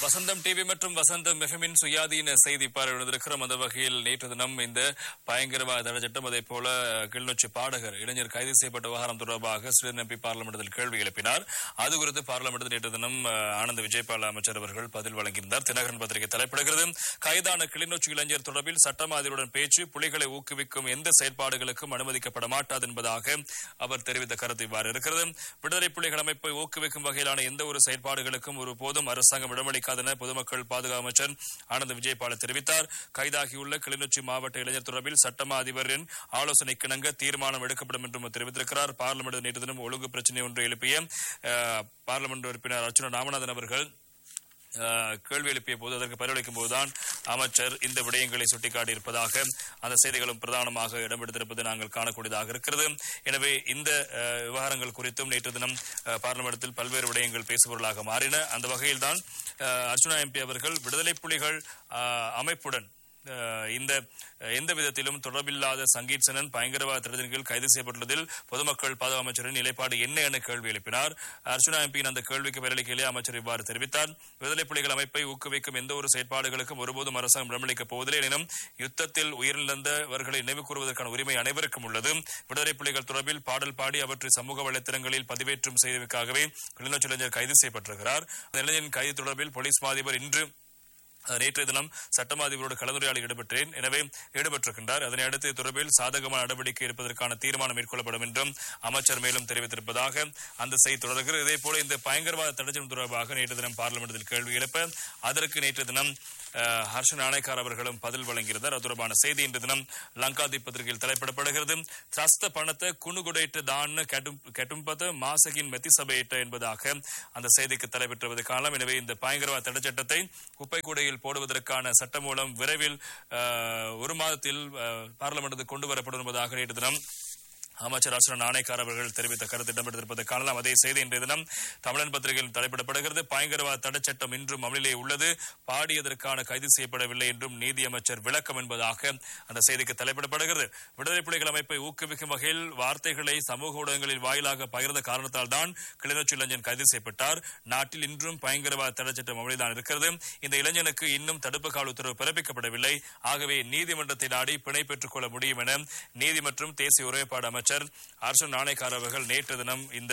வசந்தம் TV மற்றும் வசந்தம் எஃப்எம்மின் சுயாதீன செய்தி பார்வையிட்டிருக்கிறோம் அந்த வகையில் நேற்று தினம் இந்த பயங்கரவாத தடை சட்டம் அதே போல கிளிநொச்சி பாடகர் இளைஞர் கைது செய்யப்பட்ட விவகாரம் தொடர்பாக ஸ்ரீதரன் எம்பி பார்லமெண்டத்தில் கேள்வி எழுப்பினார் அது குறித்து பார்லமெண்டத்தில் நேற்று தினம் அஹ், ஆனந்த விஜயபால அமைச்சர் அவர்கள் பதில் வழங்கியிருந்தார் தினகரன் பத்திரிகை தலைப்பிடுகிறது கைதான கிளிநொச்சி இளைஞர் தொடர்பில் சட்டமாதிரியுடன் பேச்சு புலிகளை ஊக்குவிக்கும் எந்த செயற்பாடுகளுக்கும் அனுமதிக்கப்பட மாட்டாது என்பதாக அவர் தெரிவித்த கருத்து இவ்வாறு இருக்கிறது விடுதலை புலிகள் அமைப்பை ஊக்குவிக்கும் வகையிலான எந்த ஒரு செயற்பாடுகளுக்கும் ஒரு போதும் அரசாங்கம் இடமளிக்காது என பொதுமக்கள் பாதுகாப்பு அமைச்சர் ஆனந்த் விஜயபால தெரிவித்தார் கைதாகியுள்ள கிளிநொச்சி மாவட்ட இளைஞர் தொடர்பில் சட்டமா அதிபரின் ஆலோசனைக்கிணங்க தீர்மானம் எடுக்கப்படும் என்றும் அவர் தெரிவித்திருக்கிறார் பார்லிமெண்ட் நேற்று தினம் ஒழுங்கு பிரச்சினை ஒன்று எழுப்பிய அஹ், பார்லிமெண்ட் உறுப்பினர் அர்ச்சுனா ராமநாதன் அவர்கள் அஹ், கேள்வி எழுப்பிய போது அதற்கு பதிலளிக்கும் போதுதான் அமைச்சர் இந்த விடயங்களை சுட்டிக்காட்டியிருப்பதாக அந்த செய்திகளும் பிரதானமாக இடம்பெடுத்திருப்பதை நாங்கள் காணக்கூடியதாக இருக்கிறது எனவே இந்த அஹ், விவகாரங்கள் குறித்தும் நேற்று தினம் அஹ், பார்லிமெண்டத்தில் பல்வேறு விடயங்கள் பேசுபொருளாக மாறின அந்த வகையில்தான் அஹ், அர்ச்சுனா எம்பி அவர்கள் விடுதலை புலிகள் அஹ், அமைப்புடன் அஹ், இந்த அஹ், எந்த விதத்திலும் தொடர்பில்லாத சங்கீத் சனன் பயங்கரவாத தடுப்பின் கீழ் கைது செய்யப்பட்டுள்ளதில் பொதுமக்கள் பாதுகாப்பு அமைச்சரின் நிலைப்பாடு என்ன என கேள்வி எழுப்பினார் அர்ச்சுனா எம்பியின் அந்த கேள்விக்கு பதிலளிக்கையிலே அமைச்சர் இவ்வாறு தெரிவித்தார் விடுதலை புலிகள் அமைப்பை ஊக்குவிக்கும் எந்த ஒரு செயற்பாடுகளுக்கும் ஒருபோதும் அரசாங்கம் இடமளிக்கப் போவதில்லை எனினும் யுத்தத்தில் உயிரிழந்தவர்களை நினைவு கூறுவதற்கான உரிமை அனைவருக்கும் உள்ளது விடுதலை புலிகள் தொடர்பில் பாடல் பாடி அவற்றை சமூக வலைத்தளங்களில் பதிவேற்றம் செய்ததற்காகவே கிளிநொச்சி இளைஞர் கைது செய்யப்பட்டிருக்கிறார் அந்த இளைஞரின் கைது தொடர்பில் போலீஸ் மா அதிபர் இன்று அஹ், நேற்றைய தினம் சட்டமா அதிபரோடு கலந்துரையாடல் ஈடுபட்டேன் எனவே ஈடுபட்டிருக்கின்றார் அதனை அடுத்து தொடர்பில் சாதகமான நடவடிக்கை எடுப்பதற்கான தீர்மானம் மேற்கொள்ளப்படும் என்றும் அமைச்சர் மேலும் தெரிவித்திருப்பதாக அந்த செய்தி தொடர்கிறது இதே போல இந்த பயங்கரவாத தடைச்சம் தொடர்பாக நேற்று தினம் பார்லிமெண்டத்தில் கேள்வி எழுப்ப அதற்கு நேற்று தினம் அஹ், ஹர்ஷ நாணயக்கார் அவர்களும் பதில் வழங்கியிருந்தார் அது தொடர்பான செய்தி இன்று தினம் லங்காதீப் பத்திரிகையில் தலைப்பிடப்படுகிறது சஸ்த பணத்தை குணுகுடைட்டு தான் கெட்டும்பத மாசகின் மெத்தி சபையிட்ட என்பதாக அந்த செய்திக்கு தலைப்பெற்றுவது காலம் எனவே இந்த பயங்கரவாத தடை சட்டத்தை குப்பை கூடையில் போடுவதற்கான சட்ட மூலம் விரைவில் அஹ், ஒரு மாதத்தில் அஹ், பார்லிமெண்ட்டுக்கு கொண்டு வரப்படும் என்பதாக நேற்று தினம் அமைச்சர் அசுரன் நாணயக்கார் அவர்கள் தெரிவித்த கருத்து இடம்பெற்றிருப்பதை காணலாம் அதே செய்தி இன்றைய தினம் தமிழன் பத்திரிகையில் தலைப்பிடப்படுகிறது பயங்கரவாத தடை சட்டம் இன்றும் அமலிலே உள்ளது பாடியதற்கான கைது செய்யப்படவில்லை என்றும் நீதியமைச்சர் விளக்கம் என்பதாக அந்த செய்திக்கு தலைப்பிடப்படுகிறது விடுதலை புலிகள் அமைப்பை ஊக்குவிக்கும் வகையில் வார்த்தைகளை சமூக ஊடகங்களில் வாயிலாக பகிர்ந்த காரணத்தால் தான் கிளிநொச்சி இளைஞன் கைது செய்யப்பட்டார் நாட்டில் இன்றும் பயங்கரவாத தடை சட்டம் அமலில்தான் இருக்கிறது இந்த இளைஞனுக்கு இன்னும் தடுப்பு கால உத்தரவு பிறப்பிக்கப்படவில்லை ஆகவே நீதிமன்றத்தை நாடி பிணை பெற்றுக் கொள்ள முடியும் என நீதி மற்றும் தேசிய ஒருமைப்பாடு அமைச்சர் அரசு நாணயக்கார் அவர்கள் நேற்று தினம் இந்த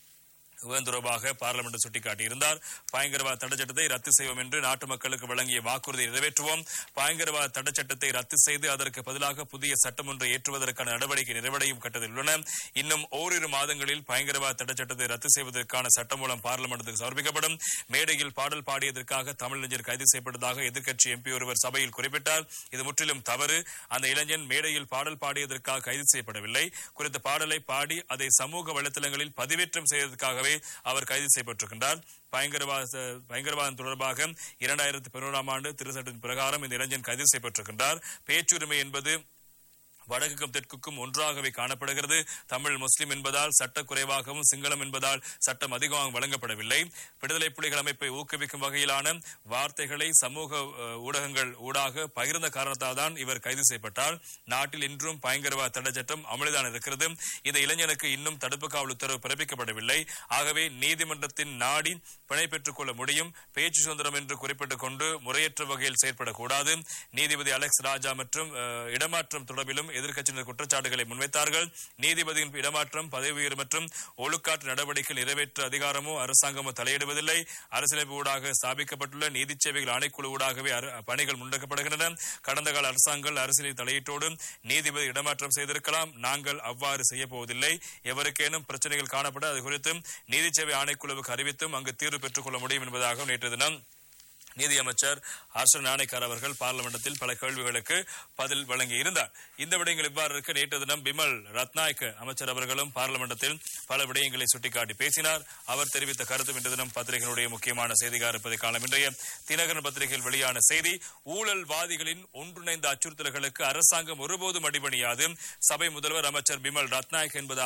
விவரம் தொடர்பாக பார்லிமெண்ட் சுட்டிக்காட்டியிருந்தார் பயங்கரவாத தடை சட்டத்தை ரத்து செய்வோம் என்று நாட்டு மக்களுக்கு வழங்கிய வாக்குறுதியை நிறைவேற்றுவோம் பயங்கரவாத தடை சட்டத்தை ரத்து செய்து அதற்கு பதிலாக புதிய சட்டம் ஒன்றை ஏற்றுவதற்கான நடவடிக்கை நிறைவடையும் கட்டத்தில் உள்ளன இன்னும் ஓரிரு மாதங்களில் பயங்கரவாத தடை சட்டத்தை ரத்து செய்வதற்கான சட்டம் மூலம் பார்லிமெண்ட்டுக்கு சமர்ப்பிக்கப்படும் மேடையில் பாடல் பாடியதற்காக தமிழ் இளைஞர் கைது செய்யப்பட்டதாக எதிர்க்கட்சி எம்பி ஒருவர் சபையில் குறிப்பிட்டார் இது முற்றிலும் தவறு அந்த இளைஞன் மேடையில் பாடல் பாடியதற்காக கைது செய்யப்படவில்லை குறித்த பாடலை பாடி அதை சமூக வலைத்தளங்களில் பதிவேற்றம் செய்ததற்காகவே அவர் கைது செய்யப்பட்டிருக்கின்றார் பயங்கரவாத பயங்கரவாதம் தொடர்பாக இரண்டாயிரத்தி பதினோராம் ஆண்டு திருச்சட்டத்தின் பிரகாரம் இந்த இளைஞன் கைது செய்யப்பட்டிருக்கின்றார் பேச்சுரிமை என்பது வடக்குக்கும் தெற்குக்கும் ஒன்றாகவே காணப்படுகிறது தமிழ் முஸ்லிம் என்பதால் சட்ட குறைவாகவும் சிங்களம் என்பதால் சட்டம் அதிகமாக வழங்கப்படவில்லை விடுதலை புலிகள் அமைப்பை ஊக்குவிக்கும் வகையிலான வார்த்தைகளை சமூக அஹ், ஊடகங்கள் ஊடாக பகிர்ந்த காரணத்தால் தான் இவர் கைது செய்யப்பட்டார் நாட்டில் இன்றும் பயங்கரவாத தடை சட்டம் அமலிதான் இருக்கிறது இந்த இளைஞனுக்கு இன்னும் தடுப்பு காவல் உத்தரவு பிறப்பிக்கப்படவில்லை ஆகவே நீதிமன்றத்தின் நாடி பிணை பெற்றுக் கொள்ள முடியும் பேச்சு சுதந்திரம் என்று குறிப்பிட்டுக் கொண்டு முறையற்ற வகையில் செயற்படக்கூடாது நீதிபதி அலெக்ஸ் ராஜா மற்றும் அஹ், இடமாற்றம் தொடர்பிலும் எதிர்க்கட்சியினர் குற்றச்சாட்டுகளை முன்வைத்தார்கள் நீதிபதியின் இடமாற்றம் பதவி உயர்வு மற்றும் ஒழுக்காற்று நடவடிக்கை நிறைவேற்ற அதிகாரமோ அரசாங்கமோ தலையிடுவதில்லை அரசியலமைப்பு ஊடாக ஸ்தாபிக்கப்பட்டுள்ள நீதி சேவைகள் ஆணைக்குழு ஊடாகவே அர- பணிகள் முன்னெடுக்கப்படுகின்றன கடந்த கால அரசாங்கங்கள் அரசியலில் தலையீட்டோடு நீதிபதி இடமாற்றம் செய்திருக்கலாம் நாங்கள் அவ்வாறு செய்ய போவதில்லை எவருக்கேனும் பிரச்சனைகள் காணப்பட அது குறித்து நீதி சேவை ஆணைக்குழுவுக்கு அறிவித்தும் அங்கு தீர்வு பெற்றுக் கொள்ள முடியும் என்பதாக நேற்று தினம் நீதியமைச்சர் ஹர்ஷன் நாணயக்கார் அவர்கள் பார்லிமெண்டத்தில் பல கேள்விகளுக்கு பதில் வழங்கி இருந்தார் இந்த விடயங்கள் இவ்வாறு இருக்க நேற்று தினம் பிமல் ரத்நாயக்க அமைச்சர் அவர்களும் பார்லிமெண்டத்தில் பல விடயங்களை சுட்டிக்காட்டி பேசினார் அவர் தெரிவித்த கருத்து இன்று தினம் பத்திரிகைகளுடைய முக்கியமான செய்தியாக இருப்பதை காலம் இன்றைய தினகரன் பத்திரிகையில் வெளியான செய்தி ஊழல்வாதிகளின் ஒன்றிணைந்த அச்சுறுத்தல்களுக்கு அரசாங்கம் ஒருபோதும் அடிபணியாது சபை முதல்வர் அமைச்சர் பிமல் ரத்நாயக் என்பதாக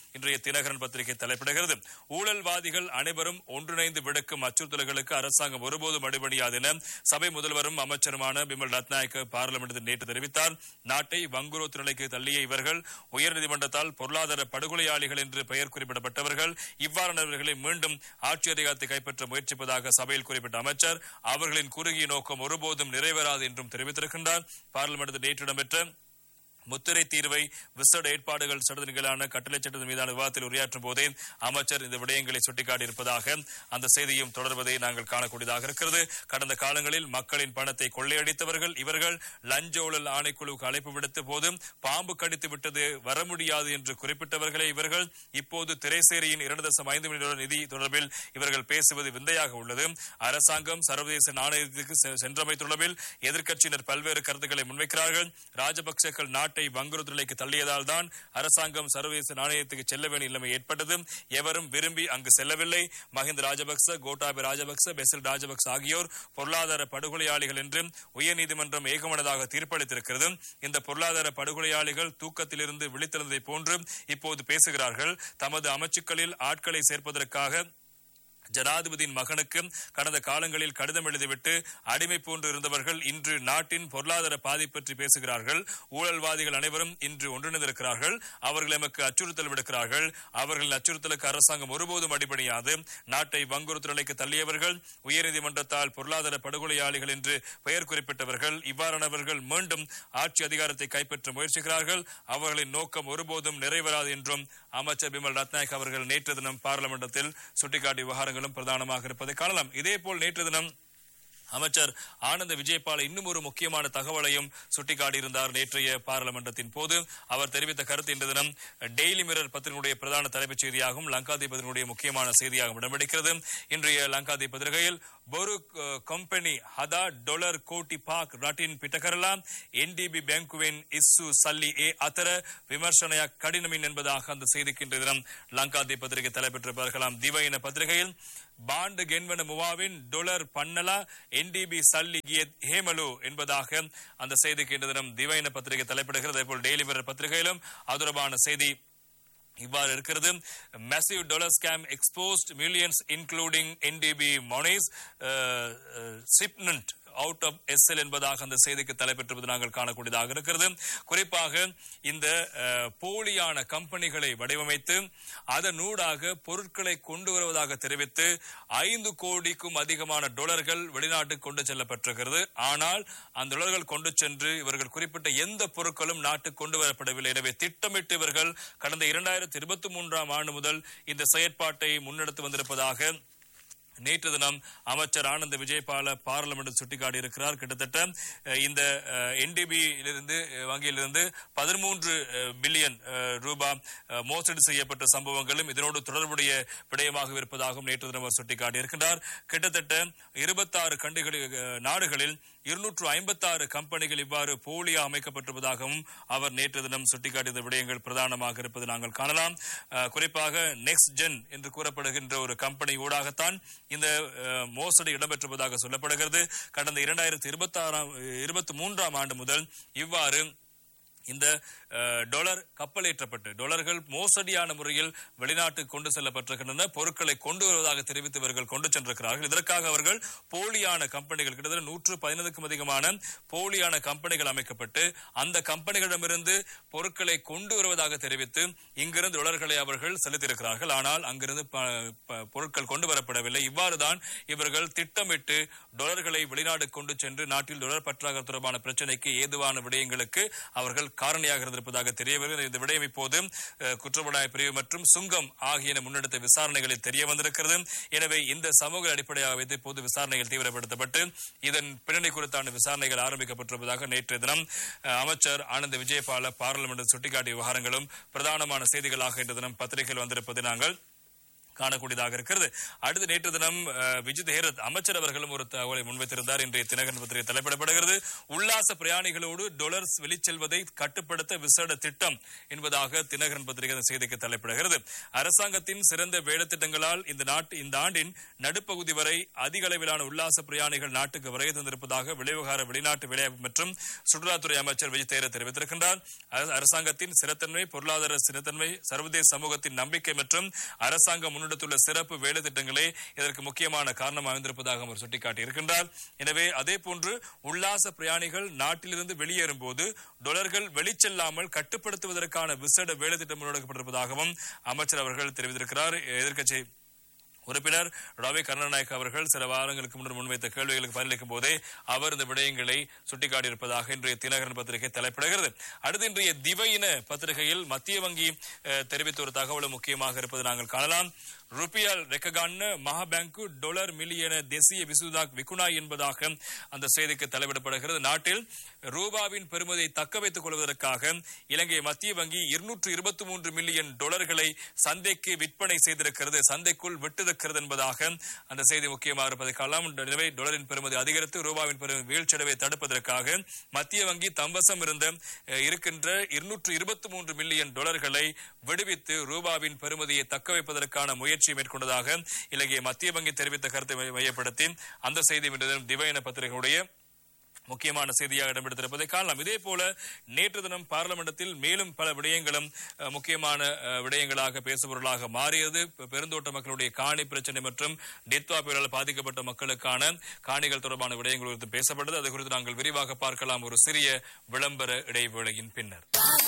இன்றைய தினகரன் பத்திரிகை தலைப்பிடுகிறது ஊழல்வாதிகள் அனைவரும் ஒன்றிணைந்து விடுக்கும் அச்சுறுத்தல்களுக்கு அரசாங்கம் ஒருபோதும் அடிபணியாது என சபை முதல்வரும் அமைச்சருமான பிமல் ரத்நாயக்க பார்லிமெண்டில் நேற்று தெரிவித்தார் நாட்டை வங்குரோத்து நிலைக்கு தள்ளிய இவர்கள் உயர்நீதிமன்றத்தால் பொருளாதார படுகொலையாளிகள் என்று பெயர் குறிப்பிடப்பட்டவர்கள் இவ்வாறானவர்களை மீண்டும் ஆட்சி அதிகாரத்தை கைப்பற்ற முயற்சிப்பதாக சபையில் குறிப்பிட்ட அமைச்சர் அவர்களின் குறுகிய நோக்கம் ஒருபோதும் நிறைவேறாது என்றும் தெரிவித்திருக்கின்றார் பார்லிமெண்டில் நேற்று இடம்பெற்ற முத்திரை தீர்வை விசேட ஏற்பாடுகள் சட்டத்தின்களான கட்டளை சட்டத்தின் மீதான விவாதத்தில் உரையாற்றும் போதே அமைச்சர் இந்த விடயங்களை சுட்டிக்காட்டியிருப்பதாக அந்த செய்தியும் தொடர்வதை நாங்கள் காணக்கூடியதாக இருக்கிறது கடந்த காலங்களில் மக்களின் பணத்தை கொள்ளையடித்தவர்கள் இவர்கள் லஞ்ச ஊழல் ஆணைக்குழுவுக்கு அழைப்பு விடுத்த போது பாம்பு கடித்து விட்டது வர முடியாது என்று குறிப்பிட்டவர்களே இவர்கள் இப்போது திரைசேரியின் இரண்டு தசம் ஐந்து மில்லியன் டாலர் நிதி தொடர்பில் இவர்கள் பேசுவது விந்தையாக உள்ளது அரசாங்கம் சர்வதேச நாணயத்துக்கு செ- சென்றமை தொடர்பில் எதிர்க்கட்சியினர் பல்வேறு கருத்துக்களை முன்வைக்கிறார்கள் ராஜபக்சேக்கள் நாட்டை வங்குரோத்து நிலைக்கு தள்ளியதால் தான் அரசாங்கம் சர்வதேச நாணயத்துக்கு செல்ல வேண்டிய நிலைமை ஏற்பட்டது எவரும் விரும்பி அங்கு செல்லவில்லை மஹிந்த ராஜபக்ச கோட்டாபய ராஜபக்ச பெசில் ராஜபக்ச ஆகியோர் பொருளாதார படுகொலையாளிகள் என்று உயர்நீதிமன்றம் ஏகமனதாக தீர்ப்பளித்திருக்கிறது இந்த பொருளாதார படுகொலையாளிகள் தூக்கத்திலிருந்து விழித்தெழுந்ததை போன்று இப்போது பேசுகிறார்கள் தமது அமைச்சுக்களில் ஆட்களை சேர்ப்பதற்காக ஜனாதிபதியின் மகனுக்கு கடந்த காலங்களில் கடிதம் எழுதிவிட்டு அடிமை போன்று இருந்தவர்கள் இன்று நாட்டின் பொருளாதார பாதிப்பு பற்றி பேசுகிறார்கள் ஊழல்வாதிகள் அனைவரும் இன்று ஒன்றிணைந்திருக்கிறார்கள் அவர்கள் எமக்கு அச்சுறுத்தல் விடுக்கிறார்கள் அவர்களின் அச்சுறுத்தலுக்கு அரசாங்கம் ஒருபோதும் அடிபணியாது நாட்டை வங்குறுத்து நிலைக்கு தள்ளியவர்கள் உயர்நீதிமன்றத்தால் பொருளாதார படுகொலையாளிகள் என்று பெயர் குறிப்பிட்டவர்கள் இவ்வாறானவர்கள் மீண்டும் ஆட்சி அதிகாரத்தை கைப்பற்ற முயற்சிக்கிறார்கள் அவர்களின் நோக்கம் ஒருபோதும் நிறைவேறாது என்றும் அமைச்சர் பிமல் ரத்நாயக் அவர்கள் நேற்று தினம் பார்லிமெண்டத்தில் சுட்டிக்காட்டிய விவகாரங்களும் பிரதானமாக இருப்பதை காணலாம் இதேபோல் நேற்று தினம் அமைச்சர் ஆனந்த விஜயபால இன்னும் ஒரு முக்கியமான தகவலையும் சுட்டிக்காட்டியிருந்தார் நேற்றைய பாராளுமன்றத்தின் போது அவர் தெரிவித்த கருத்து இன்று தினம் டெய்லி மிரர் பத்திரிகையுடைய பிரதான தலைப்புச் செய்தியாகவும் லங்காதீப் பத்திரிகையுடைய முக்கியமான செய்தியாகவும் இடம்பிடிக்கிறது இன்றைய லங்காதீப் பத்திரிகையில் ஒரு ಕಂಪನಿ ಹದ ಡಾಲರ್ ಕೋಟಿ ಪಾಕ್ ರಟಿನ್ ಪಿಟಕರಲ ಎನ್ಡಿಬಿ ಬ್ಯಾಂಕುವಿன் இஸ்ஸு சல்லி ஏ அத்தர விமர்சனைய கடினமின் என்பதாக அந்த செய்திக்கு இன்றைய தினம் லங்காதீப் பத்திரிகை தலைப்பெற்றிருப்பார்களாம் திவையின பத்திரிகையில் ಬಾಂಡ್ ಗೆನ್ವನ ಮುವಾವಿನ್ ಡೊಲರ್ ಪನ್ನಲ ಎನ್ಡಿಬಿ ಸಲ್ಲಿ ಹೇಮಲು என்பதாக அந்த செய்திக்கு இன்று தினம் திவையின பத்திரிகை தலைப்பிடுகிறது அதேபோல் டெய்லி மிரர் பத்திரிகையிலும் அது தொடர்பான செய்தி இவ்வாறு இருக்கிறது massive dollar scam exposed millions including NDB monies siphoned out of SL என்பதாக அந்த செய்திக்கு தலைப்பெற்றுவது நாங்கள் காணக்கூடியதாக இருக்கிறது குறிப்பாக இந்த அஹ், போலியான கம்பெனிகளை வடிவமைத்து அதனூடாக பொருட்களை கொண்டு வருவதாக தெரிவித்து ஐந்து கோடிக்கும் அதிகமான டாலர்கள் வெளிநாட்டுக்கு கொண்டு செல்லப்பட்டிருக்கிறது ஆனால் அந்த டாலர்கள் கொண்டு சென்று இவர்கள் குறிப்பிட்ட எந்த பொருட்களும் நாட்டுக்கு கொண்டு வரப்படவில்லை எனவே திட்டமிட்டு இவர்கள் கடந்த இரண்டாயிரத்தி இருபத்தி மூன்றாம் ஆண்டு முதல் இந்த செயற்பாட்டை முன்னெடுத்து வந்திருப்பதாக நேற்று தினம் அமைச்சர் ஆனந்த விஜயபால பார்லிமெண்ட் சுட்டிக்காட்டியிருக்கிறார் கிட்டத்தட்ட அஹ், இந்த என்டிபியிலிருந்து வங்கியிலிருந்து பதிமூன்று பில்லியன் ரூபாய் அஹ், மோசடி செய்யப்பட்ட சம்பவங்களும் இதனோடு தொடர்புடைய விடயமாக இருப்பதாகவும் நேற்று தினம் அவர் சுட்டிக்காட்டியிருக்கிறார் கிட்டத்தட்ட இருபத்தாறு கண்டுகளில் அஹ், நாடுகளில் இருநூற்று ஐம்பத்தாறு கம்பெனிகள் இவ்வாறு போலியா அமைக்கப்பட்டிருப்பதாகவும் அவர் நேற்று தினம் சுட்டிக்காட்டிய விடயங்கள் பிரதானமாக இருப்பது நாங்கள் காணலாம் அஹ், குறிப்பாக நெக்ஸ்ட் ஜென் என்று கூறப்படுகின்ற ஒரு கம்பெனி ஊடாகத்தான் இந்த அஹ், மோசடி இடம்பெற்றிருப்பதாக சொல்லப்படுகிறது கடந்த இரண்டாயிரத்தி இருபத்தி ஆறாம் இருபத்தி மூன்றாம் ஆண்டு முதல் இவ்வாறு இந்த அஹ், டாலர் கப்பலேற்றப்பட்டு டாலர்கள் மோசடியான முறையில் வெளிநாட்டுக்கு கொண்டு செல்லப்பட்டிருக்கின்றன பொருட்களை கொண்டு வருவதாக தெரிவித்து இவர்கள் கொண்டு சென்றிருக்கிறார்கள் இதற்காக அவர்கள் போலியான கம்பெனிகள் கிட்டத்தட்ட நூற்று பதினைந்துக்கும் அதிகமான போலியான கம்பெனிகள் அமைக்கப்பட்டு அந்த கம்பெனிகளிடமிருந்து பொருட்களை கொண்டு வருவதாக தெரிவித்து இங்கிருந்து டாலர்களை அவர்கள் செலுத்தியிருக்கிறார்கள் ஆனால் அங்கிருந்து ப- ப- பொருட்கள் கொண்டு வரப்படவில்லை இவ்வாறுதான் இவர்கள் திட்டமிட்டு டாலர்களை வெளிநாடு கொண்டு சென்று நாட்டில் டாலர் பற்றாக்குறை தொடர்பான பிரச்சனைக்கு ஏதுவான விடயங்களுக்கு அவர்கள் காரணியாக இருந்திருப்பதாக தெரிய வருகிறது இந்த விடயம் இப்போது அஹ், குற்றப்புலனாய்வு பிரிவு மற்றும் சுங்கம் ஆகியன முன்னெடுத்த விசாரணைகளில் தெரிய வந்திருக்கிறது எனவே இந்த சமூக அடிப்படையாக வைத்து இப்போது விசாரணைகள் தீவிரப்படுத்தப்பட்டு இதன் பின்னணி குறித்தான விசாரணைகள் ஆரம்பிக்கப்பட்டிருப்பதாக நேற்றைய தினம் அஹ், அமைச்சர் ஆனந்த் விஜயபால பாராளுமன்ற சுட்டிக்காட்டிய விவகாரங்களும் பிரதானமான செய்திகளாக இன்று தினம் பத்திரிகையில் வந்திருப்பதை நாங்கள் காணக்கூடியதாக இருக்கிறது அடுத்து நேற்று தினம் அஹ், விஜித் ஹேரத் அமைச்சர் அவர்களும் ஒரு தகவலை முன்வைத்திருந்தார் இன்றைய தினகரன் பத்திரிகை தலைப்பிடப்படுகிறது உல்லாச பிரயாணிகளோடு டொலர்ஸ் வெளிச்செல்வதை கட்டுப்படுத்த விசேட திட்டம் என்பதாக தினகரன் பத்திரிகை அந்த செய்திக்கு தலைப்பிடுகிறது அரசாங்கத்தின் சிறந்த வேடத்திட்டங்களால் இந்த நாட்டு இந்த ஆண்டின் நடுப்பகுதி வரை அதிக அளவிலான உல்லாச பிரயாணிகள் நாட்டுக்கு வருகை தந்திருப்பதாக வெளிவிவகார வெளிநாட்டு விளையாட்டு மற்றும் சுற்றுலாத்துறை அமைச்சர் விஜய் தேர தெரிவித்திருக்கின்றார் அரச- அரசாங்கத்தின் சிறத்தன்மை பொருளாதார சிறத்தன்மை சர்வதேச சமூகத்தின் நம்பிக்கை மற்றும் அரசாங்கம் முன்னெடுத்துள்ள சிறப்பு வேலை திட்டங்களே இதற்கு முக்கியமான காரணமாக அமைந்திருப்பதாக அவர் சுட்டிக்காட்டியிருக்கின்றார் எனவே அதே போன்று உல்லாச பிரயாணிகள் நாட்டிலிருந்து வெளியேறும் போது டொலர்கள் வெளிச்செல்லாமல் கட்டுப்படுத்துவதற்கான விசேட வேலை திட்டம் முன்னெடுக்கப்பட்டிருப்பதாகவும் அமைச்சர் அவர்கள் தெரிவித்திருக்கிறார் எதிர்க்கட்சி உறுப்பினர் ரவி கருணாநாயக் அவர்கள் சில வாரங்களுக்கு முன்னர் முன்வைத்த கேள்விகளுக்கு பதிலளிக்கும் போதே அவர் இந்த விடயங்களை சுட்டிக்காட்டியிருப்பதாக இன்றைய தினகரன் பத்திரிகை தலைப்பிடுகிறது அடுத்து இன்றைய திவையின பத்திரிகையில் மத்திய வங்கி அஹ், தெரிவித்த ஒரு தகவலும் முக்கியமாக இருப்பதை நாங்கள் காணலாம் ருபியால் ரெக்ககான மகா பேங்கு டொலர் மில்லியன தேசிய விசுதாக் விகுனாய் என்பதாக அந்த செய்திக்கு தலைவிடப்படுகிறது நாட்டில் ரூபாவின் பெறுமதியை தக்க வைத்துக் கொள்வதற்காக இலங்கை மத்திய வங்கி இருநூற்று இருபத்தி மூன்று மில்லியன் டொலர்களை சந்தைக்கு விற்பனை செய்திருக்கிறது சந்தைக்குள் விட்டிருக்கிறது என்பதாக அந்த செய்தி முக்கியமாக இருப்பதை காணலாம் எனவே டொலரின் பெறுமதி அதிகரித்து ரூபாவின் பெறுமதி வீழ்ச்சியடைவை தடுப்பதற்காக மத்திய வங்கி தம்வசம் இருந்த அஹ், இருக்கின்ற இருநூற்று இருபத்தி மூன்று மில்லியன் டொலர்களை விடுவித்து ரூபாவின் பெறுமதியை தக்க வைப்பதற்கான முயற்சி மேற்கொண்டதாக இலங்கை மத்திய வங்கி தெரிவித்த கருத்தை மைய- மையப்படுத்தி அந்த செய்தி இன்றைய தினம் திவையின பத்திரிகையுடைய முக்கியமான செய்தியாக இடம்பெடுத்திருப்பதை காணலாம் இதே போல நேற்று தினம் பார்லமெண்டத்தில் மேலும் பல விடயங்களும் அஹ், முக்கியமான அஹ், விடயங்களாக பேசுபொருளாக மாறியது பெ- பெருந்தோட்ட மக்களுடைய காணி பிரச்சனை மற்றும் டெத்வா புயலால் பாதிக்கப்பட்ட மக்களுக்கான காணிகள் தொடர்பான விடயங்கள் குறித்து பேசப்பட்டது அது குறித்து நாங்கள் விரிவாக பார்க்கலாம் ஒரு சிறிய விளம்பர இடைவேளையின் பின்னர்